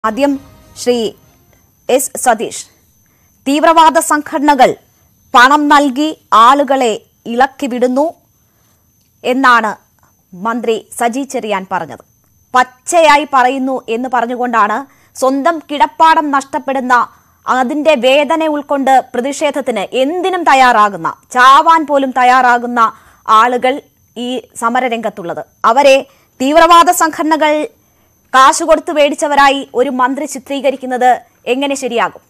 ആദ്യം ശ്രീ എസ് സതീഷ് തീവ്രവാദ സംഘടനകൾ പണം നൽകി ആളുകളെ ഇളക്കി വിടുന്നു എന്നാണ് മന്ത്രി സജി ചെറിയാൻ പറഞ്ഞത് പച്ചയായി പറയുന്നു എന്ന് പറഞ്ഞുകൊണ്ടാണ് സ്വന്തം കിടപ്പാടം നഷ്ടപ്പെടുന്ന അതിന്റെ വേദന ഉൾക്കൊണ്ട് പ്രതിഷേധത്തിന് എന്തിനും തയ്യാറാകുന്ന ചാവാൻ പോലും തയ്യാറാകുന്ന ആളുകൾ ഈ സമരരംഗത്തുള്ളത് അവരെ തീവ്രവാദ സംഘടനകൾ കാശ് കൊടുത്ത് മേടിച്ചവരായി ഒരു മന്ത്രി ചിത്രീകരിക്കുന്നത് എങ്ങനെ ശരിയാകും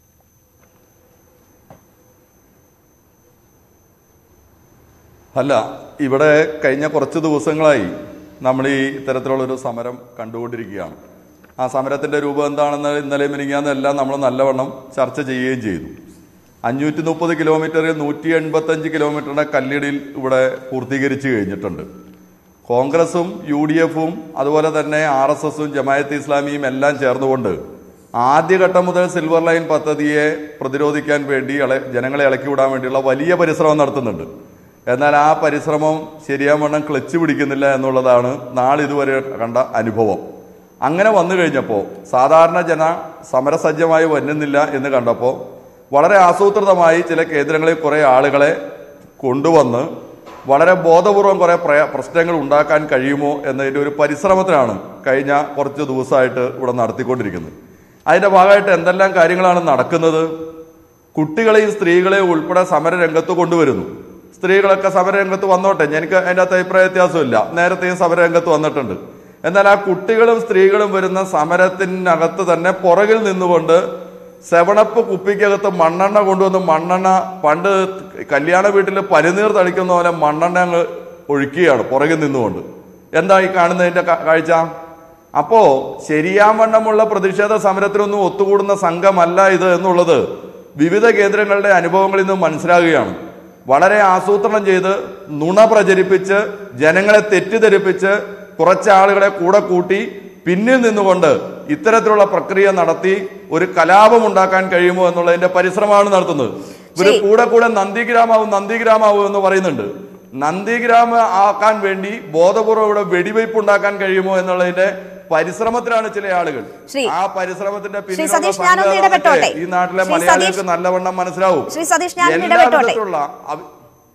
അല്ല ഇവിടെ കഴിഞ്ഞ കുറച്ച് ദിവസങ്ങളായി നമ്മൾ ഈ ഇത്തരത്തിലുള്ളൊരു സമരം കണ്ടുകൊണ്ടിരിക്കുകയാണ് ആ സമരത്തിന്റെ രൂപം എന്താണെന്ന് ഇന്നലെ മിനിങ്ങാന്നെല്ലാം നമ്മൾ നല്ലവണ്ണം ചർച്ച ചെയ്യുകയും ചെയ്തു അഞ്ഞൂറ്റി മുപ്പത് കിലോമീറ്ററിൽ നൂറ്റി എൺപത്തഞ്ച് കിലോമീറ്ററിന്റെ കല്ലിടിൽ ഇവിടെ പൂർത്തീകരിച്ചു കഴിഞ്ഞിട്ടുണ്ട് കോൺഗ്രസും യു ഡി എഫും അതുപോലെ തന്നെ ആർ എസ് എസും ജമായത്ത് ഇസ്ലാമിയും എല്ലാം ചേർന്നുകൊണ്ട് ആദ്യഘട്ടം മുതൽ സിൽവർ ലൈൻ പദ്ധതിയെ പ്രതിരോധിക്കാൻ വേണ്ടി ഇള- ജനങ്ങളെ ഇളക്കി വിടാൻ വേണ്ടിയുള്ള വലിയ പരിശ്രമം നടത്തുന്നുണ്ട് എന്നാൽ ആ പരിശ്രമം ശരിയാവണ്ണം ക്ലച്ച് പിടിക്കുന്നില്ല എന്നുള്ളതാണ് നാളിതുവരെ കണ്ട അനുഭവം അങ്ങനെ വന്നു കഴിഞ്ഞപ്പോൾ സാധാരണ ജന സമരസജ്ജമായി വരുന്നില്ല എന്ന് കണ്ടപ്പോൾ വളരെ ആസൂത്രിതമായി ചില കേന്ദ്രങ്ങളിൽ കുറേ ആളുകളെ കൊണ്ടുവന്ന് വളരെ ബോധപൂർവം കുറേ പ്രയ- പ്രശ്നങ്ങൾ ഉണ്ടാക്കാൻ കഴിയുമോ എന്നതിൻ്റെ ഒരു പരിശ്രമത്തിനാണ് കഴിഞ്ഞ കുറച്ച് ദിവസമായിട്ട് ഇവിടെ നടത്തിക്കൊണ്ടിരിക്കുന്നത് അതിൻ്റെ ഭാഗമായിട്ട് എന്തെല്ലാം കാര്യങ്ങളാണ് നടക്കുന്നത് കുട്ടികളെയും സ്ത്രീകളെയും ഉൾപ്പെടെ സമരരംഗത്ത് കൊണ്ടുവരുന്നു സ്ത്രീകളൊക്കെ സമരരംഗത്ത് വന്നോട്ടെ എനിക്ക് അതിൻ്റെ അകത്ത് അഭിപ്രായ വ്യത്യാസമില്ല നേരത്തെയും സമരരംഗത്ത് വന്നിട്ടുണ്ട് എന്നാൽ ആ കുട്ടികളും സ്ത്രീകളും വരുന്ന സമരത്തിനകത്ത് തന്നെ പുറകിൽ നിന്നുകൊണ്ട് സെവണപ്പ് കുപ്പിക്കകത്ത് മണ്ണെണ്ണ കൊണ്ടുവന്ന് മണ്ണെണ്ണ പണ്ട് കല്യാണ വീട്ടിൽ പനിനീർ തളിക്കുന്ന പോലെ മണ്ണെണ്ണ അങ്ങ് ഒഴുക്കുകയാണ് പുറകിൽ നിന്നുകൊണ്ട് എന്താ ഈ കാണുന്നതിന്റെ കാ- കാഴ്ച അപ്പോ ശരിയാവണ്ണമുള്ള പ്രതിഷേധ സമരത്തിനൊന്നും ഒത്തുകൂടുന്ന സംഘമല്ല ഇത് എന്നുള്ളത് വിവിധ കേന്ദ്രങ്ങളുടെ അനുഭവങ്ങളിൽ നിന്ന് മനസ്സിലാകുകയാണ് വളരെ ആസൂത്രണം ചെയ്ത് നുണ പ്രചരിപ്പിച്ച് ജനങ്ങളെ തെറ്റിദ്ധരിപ്പിച്ച് കുറച്ച് ആളുകളെ കൂടെ കൂട്ടി പിന്നിൽ നിന്നുകൊണ്ട് ഇത്തരത്തിലുള്ള പ്രക്രിയ നടത്തി ഒരു കലാപം ഉണ്ടാക്കാൻ കഴിയുമോ എന്നുള്ളതിന്റെ പരിശ്രമമാണ് നടത്തുന്നത് ഇവര് ശരി. കൂടെ കൂടെ നന്ദിഗ്രാമാവും നന്ദിഗ്രാമാവും എന്ന് പറയുന്നുണ്ട് നന്ദിഗ്രാമ ആക്കാൻ വേണ്ടി ബോധപൂർവ്വം ഇവിടെ വെടിവയ്പ് ഉണ്ടാക്കാൻ കഴിയുമോ എന്നുള്ളതിന്റെ പരിശ്രമത്തിലാണ് ചില ആളുകൾ ശ്രീ- ആ പരിശ്രമത്തിന്റെ ശ്രീ പിന്നിലുള്ള സതീഷ്, ഞാനൊന്ന് സംഘാടനമൊക്കെ ഇടപെട്ടോട്ടെ? ഈ നാട്ടിലെ ശ്രീ മലയാളികൾക്ക് സതീഷ്- നല്ലവണ്ണം മനസ്സിലാവും ശ്രീ സതീഷ്, ഞാനൊന്ന് എല്ലാ ഇടപെട്ടോട്ടെ? വിധത്തിലുള്ള അവ-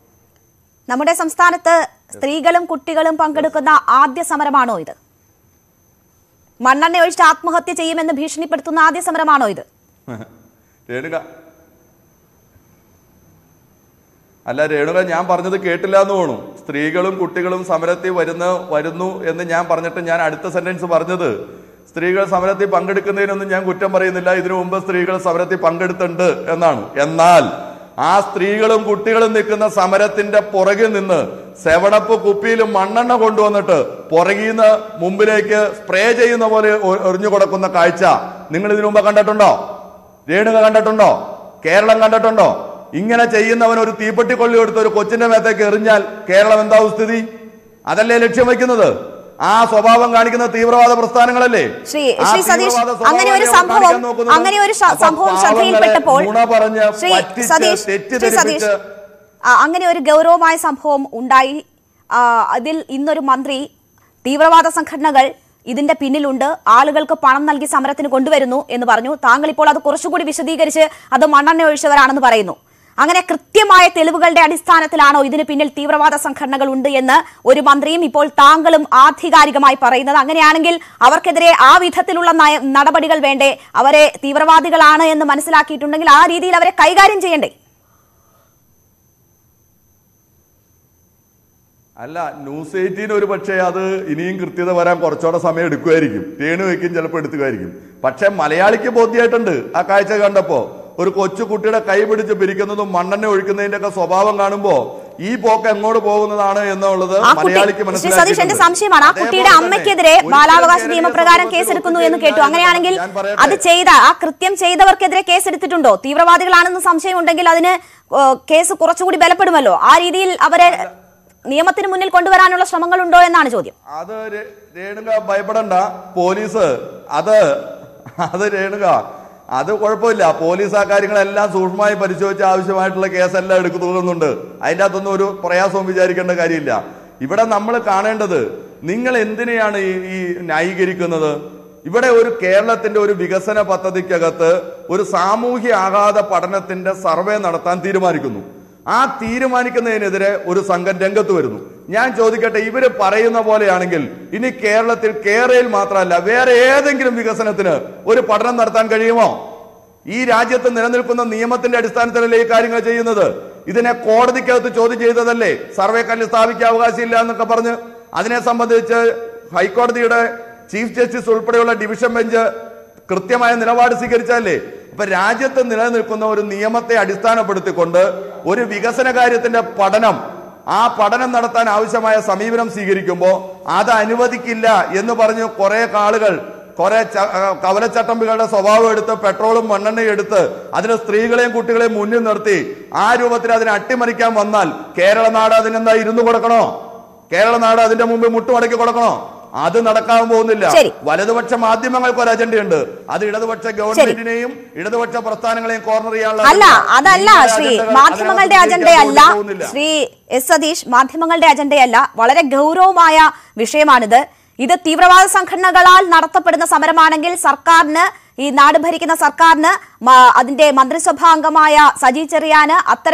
നമ്മുടെ സംസ്ഥാനത്ത് സ്ത്രീകളും കുട്ടികളും പങ്കെടുക്കുന്ന ആദ്യ സമരമാണോ ഇത് മണ്ണെണ്ണ ഒഴിച്ച് ആത്മഹത്യ ചെയ്യുമെന്ന് ഭീഷണിപ്പെടുത്തുന്ന ആദ്യ സമരമാണോ ഇത് രേണുക അല്ല രേണുക ഞാൻ പറഞ്ഞത് കേട്ടില്ല എന്ന് തോന്നുന്നു സ്ത്രീകളും കുട്ടികളും സമരത്തിൽ വരുന്ന വരുന്നു എന്ന് ഞാൻ പറഞ്ഞിട്ട് ഞാൻ അടുത്ത സെന്റൻസ് പറഞ്ഞത് സ്ത്രീകൾ സമരത്തിൽ പങ്കെടുക്കുന്നതിനൊന്നും ഞാൻ കുറ്റം പറയുന്നില്ല ഇതിനു മുമ്പ് സ്ത്രീകൾ സമരത്തിൽ പങ്കെടുത്തിട്ടുണ്ട് എന്നാണ് എന്നാൽ ആ സ്ത്രീകളും കുട്ടികളും നിൽക്കുന്ന സമരത്തിന്റെ പുറകിൽ നിന്ന് സെവണപ്പ് കുപ്പിയിൽ മണ്ണെണ്ണ കൊണ്ടുവന്നിട്ട് പുറകിൽ നിന്ന് മുമ്പിലേക്ക് സ്പ്രേ ചെയ്യുന്ന പോലെ ഒ- എറിഞ്ഞു കൊടുക്കുന്ന കാഴ്ച നിങ്ങൾ ഇതിനു മുമ്പ് കണ്ടിട്ടുണ്ടോ രേണുക കണ്ടിട്ടുണ്ടോ കേരളം കണ്ടിട്ടുണ്ടോ ഇങ്ങനെ ചെയ്യുന്നവൻ ഒരു തീപ്പെട്ടി കൊള്ളി എടുത്ത് ഒരു കൊച്ചിന്റെ മേത്തേക്ക് എറിഞ്ഞാൽ കേരളം എന്താവും സ്ഥിതി അതല്ലേ ലക്ഷ്യം വെക്കുന്നത് ആ സ്വഭാവം കാണിക്കുന്ന തീവ്രവാദ പ്രസ്ഥാനങ്ങളല്ലേ ശ്രീ ആ ശ്രീ സതീഷ് തീവ്രവാദ സ്വഭാവം അങ്ങനെ ഒരു അവർ സംഭവം കാണിക്കാൻ നോക്കുന്നത്. അങ്ങനെ ഒരു ശ- അപ്പൊ സംഭവം പാവങ്ങളെ ശ്രദ്ധയിൽപ്പെട്ടപ്പോൾ നുണ പറഞ്ഞ് ശ്രീ പറ്റിച്ച് സതീഷ് ശ്രീ സതീഷ് തെറ്റിദ്ധരിപ്പിച്ച് ആ, അങ്ങനെ ഒരു ഗൗരവമായ സംഭവം ഉണ്ടായി ആ, അതിൽ ഇന്നൊരു മന്ത്രി തീവ്രവാദ സംഘടനകൾ ഇതിന്റെ പിന്നിലുണ്ട് ആളുകൾക്ക് പണം നൽകി സമരത്തിന് കൊണ്ടുവരുന്നു എന്ന് പറഞ്ഞു താങ്കൾ ഇപ്പോൾ അത് കുറച്ചുകൂടി വിശദീകരിച്ച് അത് മണ്ണെണ്ണ ഒഴിച്ചവരാണെന്ന് പറയുന്നു അങ്ങനെ കൃത്യമായ തെളിവുകളുടെ അടിസ്ഥാനത്തിലാണോ ഇതിന് പിന്നിൽ തീവ്രവാദ സംഘടനകൾ ഉണ്ട് എന്ന് ഒരു മന്ത്രിയും ഇപ്പോൾ താങ്കളും ആധികാരികമായി പറയുന്നത് അങ്ങനെയാണെങ്കിൽ അവർക്കെതിരെ ആ വിധത്തിലുള്ള നയ നടപടികൾ വേണ്ടേ അവരെ തീവ്രവാദികളാണ് എന്ന് മനസ്സിലാക്കിയിട്ടുണ്ടെങ്കിൽ ആ രീതിയിൽ അവരെ കൈകാര്യം ചെയ്യണ്ടേ അല്ല ന്യൂസ് എയ്റ്റീൻ ഒരു പക്ഷേ അത് ഇനിയും കൃത്യത വരാൻ കുറച്ചുകൂടെ സമയം എടുക്കുമായിരിക്കും രേണു വയ്ക്കും ചിലപ്പോൾ എടുക്കുമായിരിക്കും പക്ഷെ മലയാളിക്ക് ബോധ്യമായിട്ടുണ്ട് ആ കാഴ്ച കണ്ടപ്പോ ഒരു കൊച്ചു കുട്ടിയുടെ കൈ പിടിച്ച് പിരിക്കുന്നതും മണ്ണെണ്ണ ഒഴിക്കുന്നതിന്റെ ഒക്കെ സ്വഭാവം കാണുമ്പോ ഈ പോക്ക് എങ്ങോട്ട് പോകുന്നതാണ് എന്നുള്ളത് ആ കുട്ടി മലയാളിക്ക് ശ്രീ സതീഷ് എന്റെ മനസ്സിലാക്കിയിട്ടുണ്ട്. സംശയമാണ് ആ അതേപോലെ കുട്ടിയുടെ തന്നെ അമ്മയ്ക്കെതിരെ ഒരിക്കലും ബാലാവകാശ കേരളീയ നിയമപ്രകാരം സമൂഹത്തിൽ കേസെടുക്കുന്നു എന്ന് കേട്ടു ഒത്തുചേരുന്ന അങ്ങനെയാണെങ്കിൽ ഞാൻ പറയട്ടെ. അത് ചെയ്ത ആ കൃത്യം ചെയ്തവർക്കെതിരെ കേസെടുത്തിട്ടുണ്ടോ തീവ്രവാദികളാണെന്ന് സംശയമുണ്ടെങ്കിൽ അതിന് ഏഹ്, കേസ് കുറച്ചുകൂടി ബലപ്പെടുമല്ലോ ആ രീതിയിൽ അവരെ നിയമത്തിന് മുന്നിൽ കൊണ്ടുവരാനുള്ള ശ്രമങ്ങളുണ്ടോ എന്നാണ് ചോദ്യം അത് രേ- രേണുക ഭയപ്പെടണ്ട പോലീസ് അത് അത് രേണുക അത് കുഴപ്പമില്ല പോലീസ് ആ കാര്യങ്ങളെല്ലാം സൂക്ഷ്മമായി പരിശോധിച്ച് ആവശ്യമായിട്ടുള്ള കേസെല്ലാം എടുത്തു തോന്നുന്നുണ്ട് അതിൻ്റെ അകത്തൊന്നും ഒരു പ്രയാസവും വിചാരിക്കേണ്ട കാര്യമില്ല ഇവിടെ നമ്മൾ കാണേണ്ടത് നിങ്ങൾ എന്തിനെയാണ് ഈ ഈ ന്യായീകരിക്കുന്നത് ഇവിടെ ഒരു കേരളത്തിന്റെ ഒരു വികസന പദ്ധതിക്കകത്ത് ഒരു സാമൂഹ്യ ആഘാത പഠനത്തിന്റെ സർവേ നടത്താൻ തീരുമാനിക്കുന്നു ആ തീരുമാനിക്കുന്നതിനെതിരെ ഒരു സംഘം രംഗത്ത് വരുന്നു ഞാൻ ചോദിക്കട്ടെ ഇവര് പറയുന്ന പോലെയാണെങ്കിൽ ഇനി കേരളത്തിൽ കേരളയിൽ മാത്രമല്ല വേറെ ഏതെങ്കിലും വികസനത്തിന് ഒരു പഠനം നടത്താൻ കഴിയുമോ ഈ രാജ്യത്ത് നിലനിൽക്കുന്ന നിയമത്തിന്റെ അടിസ്ഥാനത്തിലല്ലേ ഈ കാര്യങ്ങൾ ചെയ്യുന്നത് ഇതിനെ കോടതിക്കകത്ത് ചോദ്യം ചെയ്തതല്ലേ സർവേ കല്ല് സ്ഥാപിക്കാൻ അവകാശമില്ല എന്നൊക്കെ പറഞ്ഞ് അതിനെ സംബന്ധിച്ച് ഹൈക്കോടതിയുടെ ചീഫ് ജസ്റ്റിസ് ഉൾപ്പെടെയുള്ള ഡിവിഷൻ ബെഞ്ച് കൃത്യമായ നിലപാട് സ്വീകരിച്ചല്ലേ ഇപ്പൊ രാജ്യത്ത് നിലനിൽക്കുന്ന ഒരു നിയമത്തെ അടിസ്ഥാനപ്പെടുത്തിക്കൊണ്ട് ഒരു വികസന കാര്യത്തിന്റെ പഠനം ആ പഠനം നടത്താൻ ആവശ്യമായ സമീപനം സ്വീകരിക്കുമ്പോൾ അത് അനുവദിക്കില്ല എന്ന് പറഞ്ഞ് കുറെ ആളുകൾ കുറെ ച- ആ, കവലച്ചട്ടമ്പികളുടെ സ്വഭാവം എടുത്ത് പെട്രോളും മണ്ണെണ്ണയും എടുത്ത് അതിന് സ്ത്രീകളെയും കുട്ടികളെയും മുന്നിൽ നിർത്തി ആ രൂപത്തിൽ അതിനെ അട്ടിമറിക്കാൻ വന്നാൽ കേരള നാട് അതിനെന്താ ഇരുന്ന് കൊടുക്കണോ കേരള നാട് അതിന്റെ മുമ്പ് മുട്ടുമടക്കി കൊടുക്കണോ അത് നടക്കാൻ പോകുന്നില്ല ശരി. വലതുപക്ഷ മാധ്യമങ്ങൾക്ക് ഒരു അജണ്ടയുണ്ട് അത് ഇടതുപക്ഷ ഗവൺമെന്റിനെയും ഇടതുപക്ഷ പ്രസ്ഥാനങ്ങളെയും കോർണർ ചെയ്യാനുള്ള അല്ല അജണ്ട. അതല്ല ഈ ശ്രീ അജണ്ടകൾ മാധ്യമങ്ങളുടെ അതിനകത്ത് അജണ്ടയല്ല സ്വീകരിക്കാൻ പോകുന്നില്ല. ശ്രീ എസ് സതീഷ് മാധ്യമങ്ങളുടെ അജണ്ടയല്ല വളരെ ഗൗരവമായ വിഷയമാണിത് ഇത് തീവ്രവാദ സംഘടനകളാൽ നടത്തപ്പെടുന്ന സമരമാണെങ്കിൽ സർക്കാരിന് ഈ നാട് ഭരിക്കുന്ന സർക്കാരിന് മ- അതിന്റെ മന്ത്രിസഭാ അംഗമായ സജി ചെറിയാന് അത്തരം